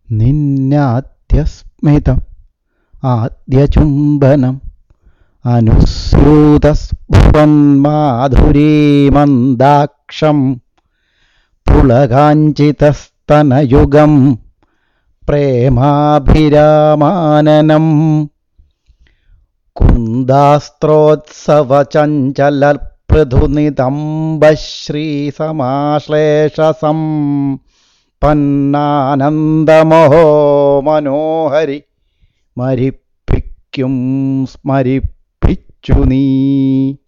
നിന്നാദ്യസ്മിതം ആദ്യചുംബനം അനുസ്യൂതസ്ഭുവന്മാധുരീമന്ദാക്ഷം പുളകാഞ്ചിതസ്തനയുഗം പ്രേമാഭിരാമാനനം കുന്ദാസ്ത്രോത്സവചഞ്ചലപൃഥുനിതംബശ്രീസമാശ്ലേഷസം പന്നാനന്ദമഹോ മനോഹരി മരിപ്പിക്കും സ്മരിപ്പിച്ചു നീ